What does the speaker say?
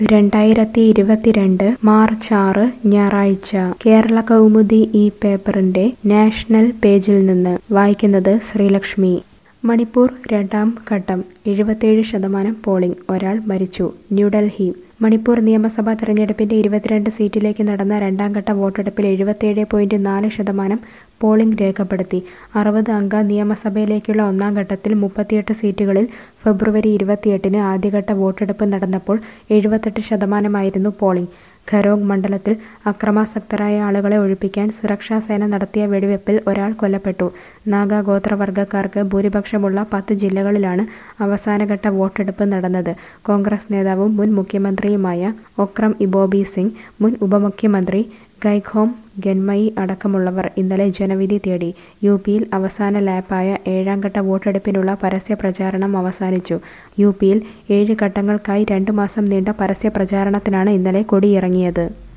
രണ്ടായിരത്തി ഇരുപത്തിരണ്ട് മാർച്ച് ആറ് ഞായറാഴ്ച കേരള കൗമുദി ഈ പേപ്പറിന്റെ നാഷണൽ പേജിൽ നിന്ന് വായിക്കുന്നത് ശ്രീലക്ഷ്മി മണിപ്പൂർ രണ്ടാം ഘട്ടം എഴുപത്തേഴ് ശതമാനം പോളിംഗ് ഒരാൾ മരിച്ചു ന്യൂഡൽഹി മണിപ്പൂർ നിയമസഭാ തെരഞ്ഞെടുപ്പിന്റെ ഇരുപത്തിരണ്ട് സീറ്റിലേക്ക് നടന്ന രണ്ടാം ഘട്ട വോട്ടെടുപ്പിൽ എഴുപത്തേഴ് പോയിന്റ് നാല് ശതമാനം പോളിംഗ് രേഖപ്പെടുത്തി അറുപത് അംഗ നിയമസഭയിലേക്കുള്ള ഒന്നാം ഘട്ടത്തിൽ മുപ്പത്തിയെട്ട് സീറ്റുകളിൽ ഫെബ്രുവരി ഇരുപത്തിയെട്ടിന് ആദ്യഘട്ട വോട്ടെടുപ്പ് നടന്നപ്പോൾ എഴുപത്തെട്ട് ശതമാനമായിരുന്നു പോളിംഗ് ഖരോഗ് മണ്ഡലത്തിൽ അക്രമാസക്തരായ ആളുകളെ ഒഴിപ്പിക്കാൻ സുരക്ഷാ സേന നടത്തിയ വെടിവെപ്പിൽ ഒരാൾ കൊല്ലപ്പെട്ടു നാഗ ഗോത്രവർഗക്കാർക്ക് ഭൂരിപക്ഷമുള്ള പത്ത് ജില്ലകളിലാണ് അവസാനഘട്ട വോട്ടെടുപ്പ് നടന്നത് കോൺഗ്രസ് നേതാവും മുൻ മുഖ്യമന്ത്രിയുമായ ഒക്രം ഇബോബി സിംഗ് മുൻ ഉപമുഖ്യമന്ത്രി ഗൈഖോം ഗെൻമയി അടക്കമുള്ളവർ ഇന്നലെ ജനവിധി തേടി യു പിയിൽ അവസാന ലാപ്പായ ഏഴാംഘട്ട വോട്ടെടുപ്പിനുള്ള പരസ്യ പ്രചാരണം അവസാനിച്ചു യു പിയിൽ ഏഴ് ഘട്ടങ്ങൾക്കായി രണ്ടു മാസം നീണ്ട പരസ്യ പ്രചാരണത്തിനാണ് ഇന്നലെ കൊടിയിറങ്ങിയത്